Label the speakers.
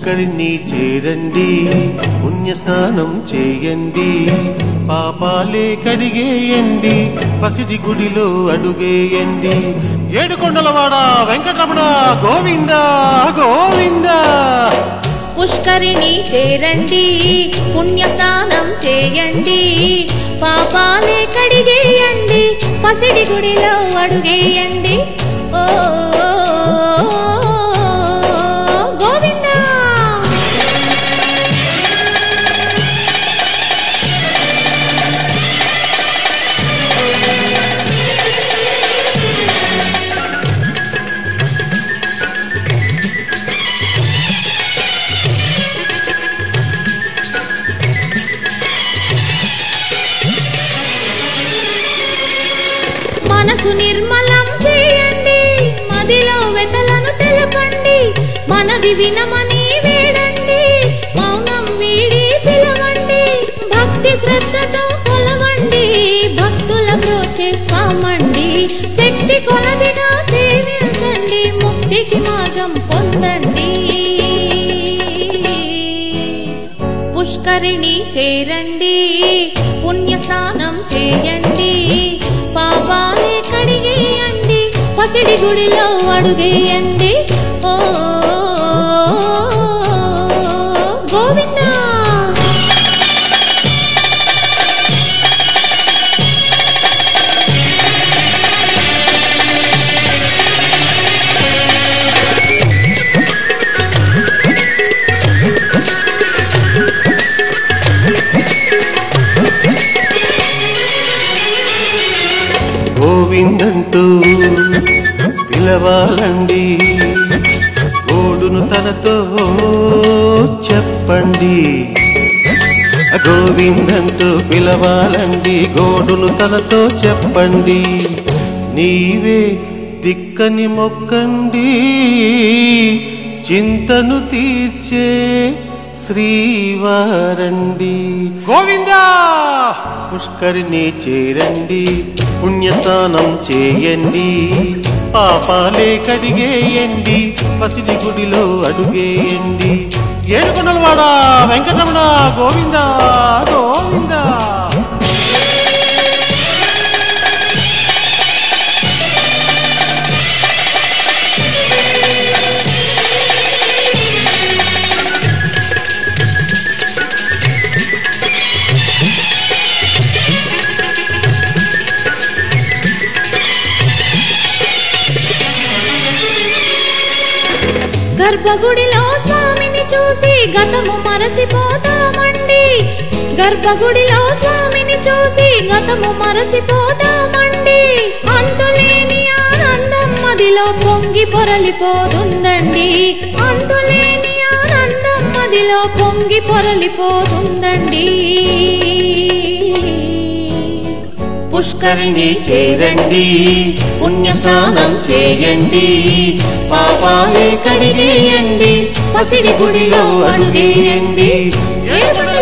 Speaker 1: పుష్కరిణి చేరండి పుణ్యస్నానం చేయండి పాపాలే కడిగేయండి పసిడి గుడిలో అడుగేయండి ఏడుకొండలవాడ వెంకటరమణ గోవింద గోవింద
Speaker 2: పుష్కరిణి చేరండి పుణ్యస్నానం చేయండి పాపాలే కడిగేయండి పసిడి గుడిలో అడుగేయండి ఓ గోవింద మనసు నిర్మలం చేయండి మదిలో వెతలను తెలపండి మనవి వినమని వేడండి మౌనం వీడి పిలవండి భక్తి శ్రద్ధతో కొలవండి భక్తుల ప్రోచే స్వామండి శక్తి కొలదిగా సేవించండి ముక్తికి మార్గం పొందండి పుష్కరిణి చేరండి పుణ్య స్నానం చేయండి పాపాలే కడిగేయండి పసిడి గుడిలో అడుగేయండి ఓ గోవింద
Speaker 1: గోవిందంటూ పిలవాలండి గోడును తనతో చెప్పండి గోవిందంటూ పిలవాలండి గోడును తనతో చెప్పండి నీవే దిక్కని మొక్కండి చింతను తీర్చే శ్రీవారండి గోవిందా పుష్కరిణి చేరండి పుణ్యస్నానం చేయండి పాపాలే కడిగేయండి పసిడి గుడిలో అడుగేయండి ఏడుకొండలవాడ వెంకటరమణ గోవింద గోవింద
Speaker 2: గర్భగుడిలో స్వామిని చూసి గతము మరచిపోతామండి గర్భగుడిలో స్వామిని చూసి గతము మరచిపోతామండి అంతులేని ఆనందం మదిలో పొంగి పొరలిపోతుందండి అంతులేని ఆనందం మదిలో పొంగి పొరలిపోతుందండి
Speaker 1: పుష్కరిణి చేరండి పుణ్యస్నానం చేయండి పాపాలే కడిగేయండి పసిడి గుడిలో అడుగేయండి ఏడుకొండల